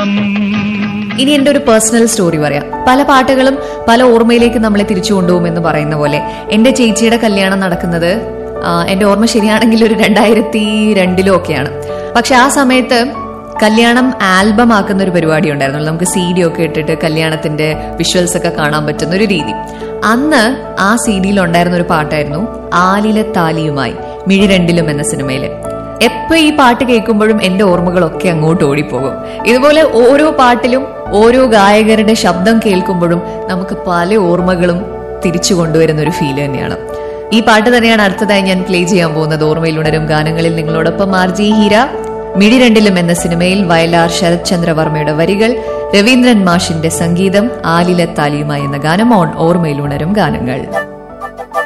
album ഇനി എന്റെ ഒരു പേഴ്സണൽ സ്റ്റോറി പറയാം പല പാട്ടുകളും പല ഓർമ്മയിലേക്ക് നമ്മളെ തിരിച്ചു കൊണ്ടുപോകും എന്ന് പറയുന്ന പോലെ എന്റെ ചേച്ചിയുടെ കല്യാണം നടക്കുന്നത് ആ, എന്റെ ഓർമ്മ ശരിയാണെങ്കിൽ ഒരു രണ്ടായിരത്തി രണ്ടിലോ ഒക്കെയാണ് പക്ഷെ ആ സമയത്ത് കല്യാണം ആൽബം ആക്കുന്ന ഒരു പരിപാടി ഉണ്ടായിരുന്നു നമുക്ക് സി ഡി ഒക്കെ ഇട്ടിട്ട് കല്യാണത്തിന്റെ വിഷ്വൽസ് ഒക്കെ കാണാൻ പറ്റുന്ന ഒരു രീതി അന്ന് ആ സി ഡിയിൽ ഉണ്ടായിരുന്ന ഒരു പാട്ടായിരുന്നു ആലിലെ താലിയുമായി മിഴി രണ്ടിലും എന്ന സിനിമയിലെ എപ്പോ ഈ പാട്ട് കേൾക്കുമ്പോഴും എന്റെ ഓർമ്മകളൊക്കെ അങ്ങോട്ട് ഓടിപ്പോകും ഇതുപോലെ ഓരോ പാട്ടിലും ഓരോ ഗായകരുടെ ശബ്ദം കേൾക്കുമ്പോഴും നമുക്ക് പല ഓർമ്മകളും തിരിച്ചു കൊണ്ടുവരുന്ന ഒരു ഫീൽ തന്നെയാണ് ഈ പാട്ട് തന്നെയാണ് അടുത്തതായി ഞാൻ പ്ലേ ചെയ്യാൻ പോകുന്നത് ഓർമ്മയിൽ ഉണരും ഗാനങ്ങളിൽ നിങ്ങളോടൊപ്പം ആർ ജി ഹീര മിഴി രണ്ടിലും എന്ന സിനിമയിൽ വയലാർ ശരത് ചന്ദ്രവർമ്മയുടെ വരികൾ രവീന്ദ്രൻ മാഷിന്റെ സംഗീതം ആലിലെ താലിയുമായി എന്ന ഗാനം ഓൺ ഓർമ്മയിൽ ഉണരും ഗാനങ്ങൾ